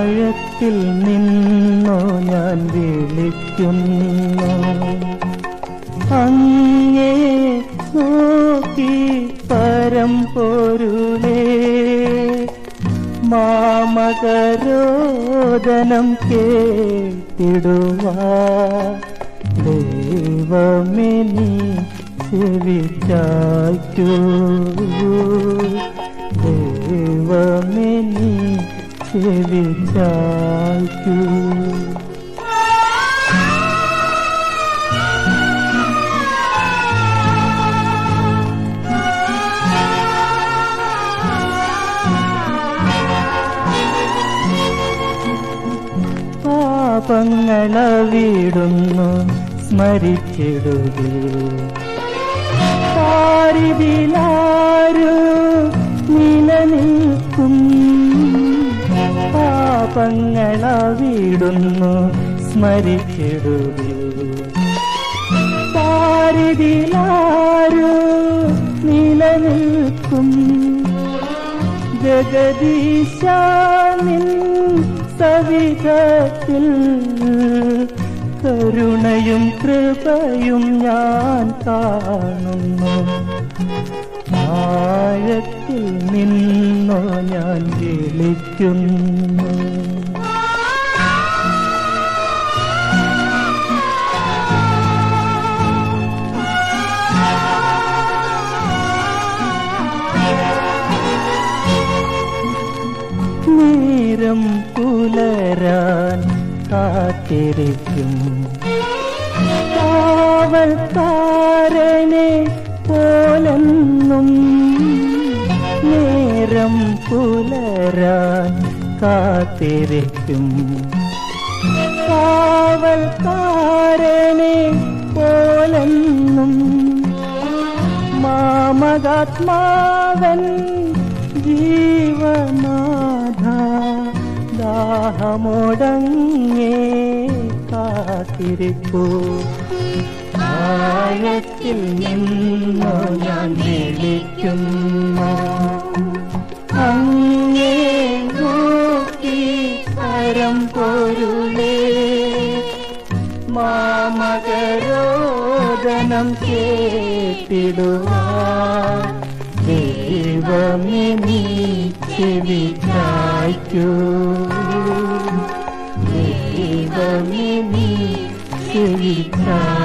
ആഴത്തിൽ നിന്നോ ഞാൻ വിളിക്കുന്നു അങ്ങേ നോക്കി പരം പൊരുളേ മാമകരോദനം കേട്ടിടുവാ ദൈവമേ നീ ചെവിച്ചായ്ക്കൂ ദൈവമേ നീ ചെവിച്ചായ്ക്കൂ പാപങ്ങളവിടുന്നു സ്മരിച്ചിടുകേ പാരിതിലാരു നിലനിൽക്കും പാപങ്ങളവിടുന്നു സ്മരിച്ചിടുകേ പാരിതിലാരു നിലനിൽക്കും ജഗദീശാനിൻ സവിധത്തിൽ കരുണയും കൃപയും ഞാൻ കാണുന്നു ആഴത്തിൽ നിന്നോ ഞാൻ വിളിക്കുന്നു നേരം പുലരാൻ കാത്തിരിക്കും കാവൽക്കാരനെ പോലെന്നും നേരം പുലരാൻ കാത്തിരിക്കും കാവൽക്കാരനെ പോലെന്നും മാമകാത്മാവൻ ജീവനാഥ ദാഹമോടങ്ങേ കാത്തിരിപ്പൂ ആഴത്തിൽ നിന്നോ ഞാൻ വിളിക്കുന്നു അങ്ങേ നോക്കി പരം പൊരുളേ മാമകരോദനം കേട്ടിടുവാൻ ദൈവമേ നീ ചെവിച്ചായ്ക്കൂ ദൈവമേ നീ ചെവിച്ചായ്ക്കൂ